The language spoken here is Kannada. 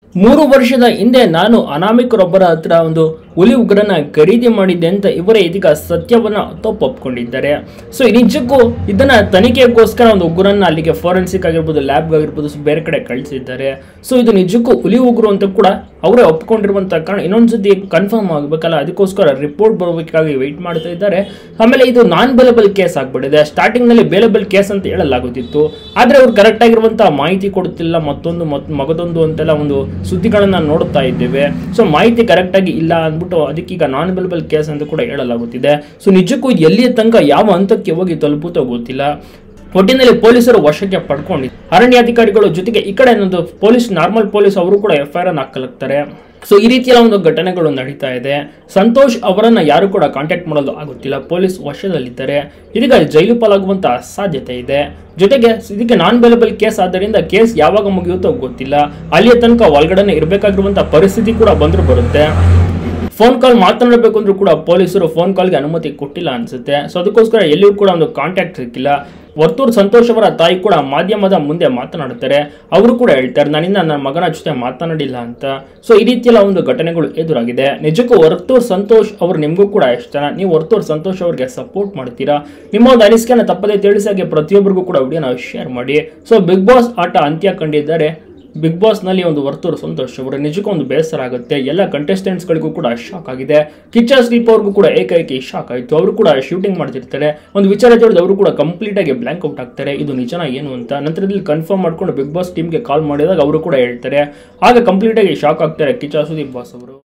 ಮೂರು ವರ್ಷದ ಹಿಂದೆ ನಾನು ಅನಾಮಿಕರೊಬ್ಬರ ಹತ್ರ ಒಂದು ಹುಲಿ ಉಗ್ರನ ಖರೀದಿ ಮಾಡಿದ್ದೆ ಅಂತ ಇವರೇ ಇದೀಗ ಸತ್ಯವನ್ನ ತಪ್ಪೊಪ್ಕೊಂಡಿದ್ದಾರೆ ಸೊ ಈ ನಿಜಕ್ಕೂ ಇದನ್ನ ತನಿಖೆಗೋಸ್ಕರ ಒಂದು ಉಗ್ರನ್ನ ಅಲ್ಲಿಗೆ ಫೋರೆನ್ಸಿಕ್ ಆಗಿರ್ಬೋದು ಲ್ಯಾಬ್ ಆಗಿರ್ಬೋದು ಸೊ ಬೇರೆ ಕಡೆ ಕಳಿಸಿದ್ದಾರೆ ಸೊ ಇದು ನಿಜಕ್ಕೂ ಹುಲಿ ಉಗ್ರು ಅಂತ ಕೂಡ ಅವರೇ ಒಪ್ಕೊಂಡಿರುವಂತ ಕಾರಣ ಇನ್ನೊಂದ್ಸತಿ ಕನ್ಫರ್ಮ್ ಆಗಬೇಕಲ್ಲ ಅದಕ್ಕೋಸ್ಕರ ರಿಪೋರ್ಟ್ ಬರಬೇಕಾಗಿ ವೆಯ್ಟ್ ಮಾಡ್ತಾ ಇದ್ದಾರೆ ಆಮೇಲೆ ಇದು ನಾನ್ ಬೇಲೆಬಲ್ ಕೇಸ್ ಆಗ್ಬಿಟ್ಟಿದೆ ಸ್ಟಾರ್ಟಿಂಗ್ ನಲ್ಲಿ ಬೇಲೆಬಲ್ ಕೇಸ್ ಅಂತ ಹೇಳಲಾಗುತ್ತಿತ್ತು ಆದ್ರೆ ಅವ್ರು ಕರೆಕ್ಟ್ ಆಗಿರುವಂತಹ ಮಾಹಿತಿ ಕೊಡುತ್ತಿಲ್ಲ ಮತ್ತೊಂದು ಮತ್ ಮಗದೊಂದು ಅಂತೆಲ್ಲ ಒಂದು ಸುದ್ದಿಗಳನ್ನ ನೋಡುತ್ತಾ ಇದ್ದೇವೆ ಸೊ ಮಾಹಿತಿ ಕರೆಕ್ಟ್ ಆಗಿ ಇಲ್ಲ ಅಂದ್ಬಿಟ್ಟು ಅದಕ್ಕೀಗ ನಾನ್ ಬೇಲೆಬಲ್ ಕೇಸ್ ಅಂತ ಕೂಡ ಹೇಳಲಾಗುತ್ತಿದೆ ಸೊ ನಿಜಕ್ಕೂ ಇದು ಎಲ್ಲಿಯ ತನಕ ಯಾವ ಹಂತಕ್ಕೆ ಹೋಗಿ ತಲುಪುತ್ತೋ ಗೊತ್ತಿಲ್ಲ ಒಟ್ಟಿನಲ್ಲಿ ಪೊಲೀಸರು ವಶಕ್ಕೆ ಪಡ್ಕೊಂಡಿದ್ದು ಅರಣ್ಯಾಧಿಕಾರಿಗಳು ಜೊತೆಗೆ ಈ ಕಡೆ ಒಂದು ಪೊಲೀಸ್ ನಾರ್ಮಲ್ ಪೊಲೀಸ್ ಅವರು ಕೂಡ ಎಫ್ ಐ ಆರ್ ಹಾಕಲಾಗ್ತಾರೆ ಸೊ ಈ ರೀತಿಯ ಒಂದು ಘಟನೆಗಳು ನಡೀತಾ ಇದೆ ಸಂತೋಷ್ ಅವರನ್ನ ಯಾರು ಕೂಡ ಕಾಂಟ್ಯಾಕ್ಟ್ ಮಾಡಲು ಆಗುತ್ತಿಲ್ಲ ಪೊಲೀಸ್ ವಶದಲ್ಲಿದ್ದಾರೆ ಇದೀಗ ಜೈಲು ಪಾಲಾಗುವಂತ ಸಾಧ್ಯತೆ ಇದೆ ಜೊತೆಗೆ ಇದಕ್ಕೆ ನಾನ್ ಬೇಲೆಬಲ್ ಕೇಸ್ ಆದ್ದರಿಂದ ಕೇಸ್ ಯಾವಾಗ ಮುಗಿಯುತ್ತೋ ಗೊತ್ತಿಲ್ಲ ಅಲ್ಲಿಯ ತನಕ ಒಳಗಡೆ ಇರಬೇಕಾಗಿರುವಂತ ಪರಿಸ್ಥಿತಿ ಕೂಡ ಬಂದ್ರು ಬರುತ್ತೆ ಫೋನ್ ಕಾಲ್ ಮಾತನಾಡಬೇಕು ಅಂದ್ರೂ ಕೂಡ ಪೊಲೀಸರು ಫೋನ್ ಕಾಲ್ಗೆ ಅನುಮತಿ ಕೊಟ್ಟಿಲ್ಲ ಅನ್ಸುತ್ತೆ ಸೊ ಅದಕ್ಕೋಸ್ಕರ ಎಲ್ಲಿಯೂ ಕೂಡ ಒಂದು ಕಾಂಟ್ಯಾಕ್ಟ್ ಸಿಕ್ಕಿಲ್ಲ ವರ್ತೂರ್ ಸಂತೋಷ್ ಅವರ ತಾಯಿ ಕೂಡ ಮಾಧ್ಯಮದ ಮುಂದೆ ಮಾತನಾಡುತ್ತಾರೆ ಅವರು ಕೂಡ ಹೇಳ್ತಾರೆ ನಾನಿಂದ ನನ್ನ ಮಗನ ಜೊತೆ ಮಾತನಾಡಿಲ್ಲ ಅಂತ ಸೊ ಈ ರೀತಿಯೆಲ್ಲ ಒಂದು ಘಟನೆಗಳು ಎದುರಾಗಿದೆ ನಿಜಕ್ಕೂ ವರ್ತೂರ್ ಸಂತೋಷ್ ಅವರು ನಿಮಗೂ ಕೂಡ ಇಷ್ಟ ನೀವು ವರ್ತೂರ್ ಸಂತೋಷ್ ಅವರಿಗೆ ಸಪೋರ್ಟ್ ಮಾಡ್ತೀರಾ ನಿಮ್ಮ ಒಂದು ಅನಿಸಿಕೆನ ತಪ್ಪದೆ ತಿಳಿಸಾಗೆ ಪ್ರತಿಯೊಬ್ಬರಿಗೂ ಕೂಡ ವಿಡಿಯೋನ ಶೇರ್ ಮಾಡಿ ಸೊ ಬಿಗ್ ಬಾಸ್ ಆಟ ಅಂತ್ಯ ಕಂಡಿದ್ದಾರೆ ಬಿಗ್ ಬಾಸ್ ನಲ್ಲಿ ಒಂದು ವರ್ತೂರು ಸಂತೋಷ್ ಅವರು ನಿಜಕ್ಕೂ ಒಂದು ಬೇಸರ ಆಗುತ್ತೆ ಎಲ್ಲ contestants ಗಳಿಗೂ ಕೂಡ ಶಾಕ್ ಆಗಿದೆ ಕಿಚ್ಚ ಸ್ಲೀಪ್ ಅವ್ರಿಗೂ ಕೂಡ ಏಕೈಕಿ ಶಾಕ್ ಆಯಿತು ಅವರು ಕೂಡ ಶೂಟಿಂಗ್ ಮಾಡ್ತಿರ್ತಾರೆ ಒಂದು ವಿಚಾರ ತಿಳಿದು ಅವರು ಕೂಡ ಕಂಪ್ಲೀಟ್ ಆಗಿ ಬ್ಲಾಂಕ್ ಔಟ್ ಆಗ್ತಾರೆ ಇದು ನಿಜನ ಏನು ಅಂತ ನಂತರದಲ್ಲಿ ಕನ್ಫರ್ಮ್ ಮಾಡ್ಕೊಂಡು ಬಿಗ್ ಬಾಸ್ ಟೀಮ್ಗೆ ಕಾಲ್ ಮಾಡಿದಾಗ ಅವರು ಕೂಡ ಹೇಳ್ತಾರೆ ಆಗ ಕಂಪ್ಲೀಟ್ ಆಗಿ ಶಾಕ್ ಆಗ್ತಾರೆ ಕಿಚ್ಚ ಸುದೀಪ್ ಬಾಸ್ ಅವರು